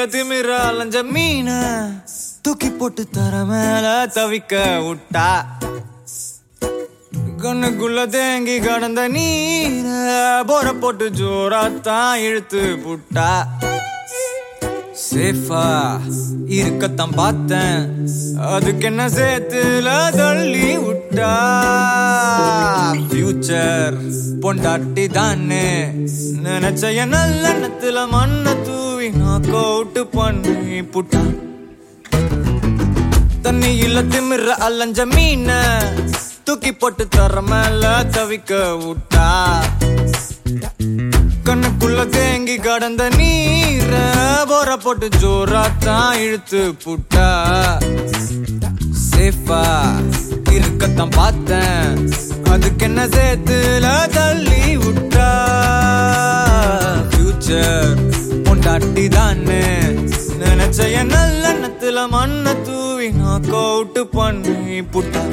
திமிர அலைஞ்ச மீன தூக்கி போட்டு தர மேல தவிக்க விட்டா கண்ணுக்குள்ள தேங்கி கடந்த நீர போற போட்டு ஜோராத்தான் இழுத்து புட்டா சேஃபா இருக்கத்தான் பார்த்தேன் அதுக்கு என்ன சேத்துல தள்ளி விட்டா ஃபியூச்சர் பொண்டாட்டி தானே நினைச்ச என் நல்லெண்ணத்துல மண்ணை தூவி நான் கோட்டு பண்ணி புட்டா தண்ணி இல்ல திமிர அலைஞ்ச மீன தூக்கி போட்டு தர மேல தவிக்க விட்டா கண்ணுக்குள்ள தேங்கி கடந்த நீர போற போட்டு ஜோராத்தான் இழுத்து புட்டா சேஃபா இருக்கத்தான் பார்த்தேன் அதுக்கு என்ன சேத்துல தள்ளி விட்டா ஃபியூச்சர் பொண்டாட்டி தானே நினைச்ச என் நல்லெண்ணத்துல மண்ணை தூவி நான் கோட்டு பண்ணி புட்டா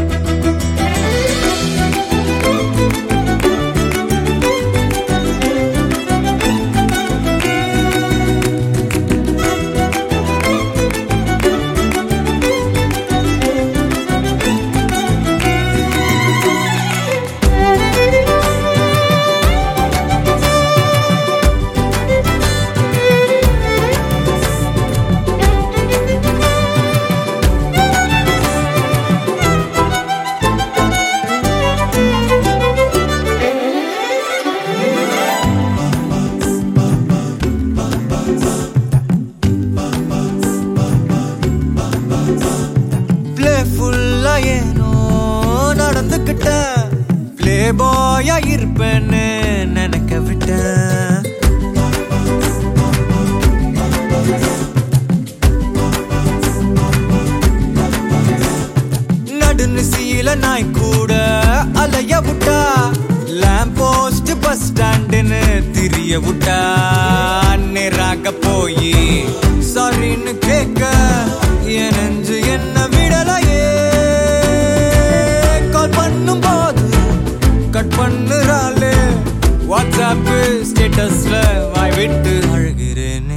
பிளேஃபுல்லா ஏனோ நடந்துக்கிட்ட பிளே பாயா இருப்பேன்னு நினைக்க விட்டேன் நடுநிசியில நாய் கூட அலைய விட்டா லேம்ப் போஸ்ட் பஸ் ஸ்டாண்டுன்னு திரிய விட்டா நேராக போய் சாரின்னு கேட்க என் நெஞ்சு என்ன விடலையே கால் பண்ணும் போது கட் பண்ணுறாளே வாட்ஸ்அப் ஸ்டேட்டஸ்ல வாய் விட்டு அழுகிறேனே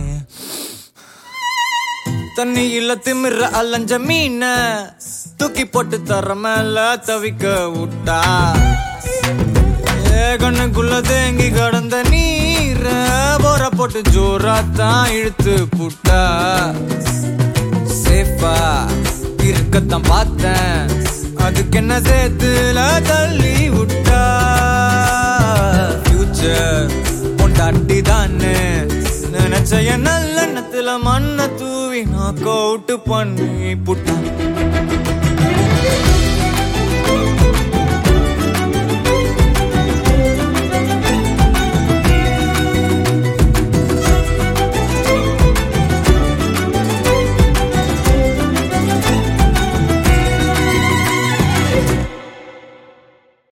தண்ணி இல்ல திமிர அலைஞ்ச மீன தூக்கி போட்டு தர மேல தவிக்க விட்டா ஏ கண்ணுக்குள்ள தேங்கி கடந்த நீர போற போட்டு ஜோராத்தான் இழுத்து புட்டா சேஃபா இருக்கத்தான் பார்த்தேன் அதுக்கு என்ன சேத்துல தள்ளி விட்டா ஃபியூச்சர் பொண்டாட்டி தானே நினைச்ச என் நல்லெண்ணத்துல மண்ணை தூவி நான் கோட்டு பண்ணி புட்டா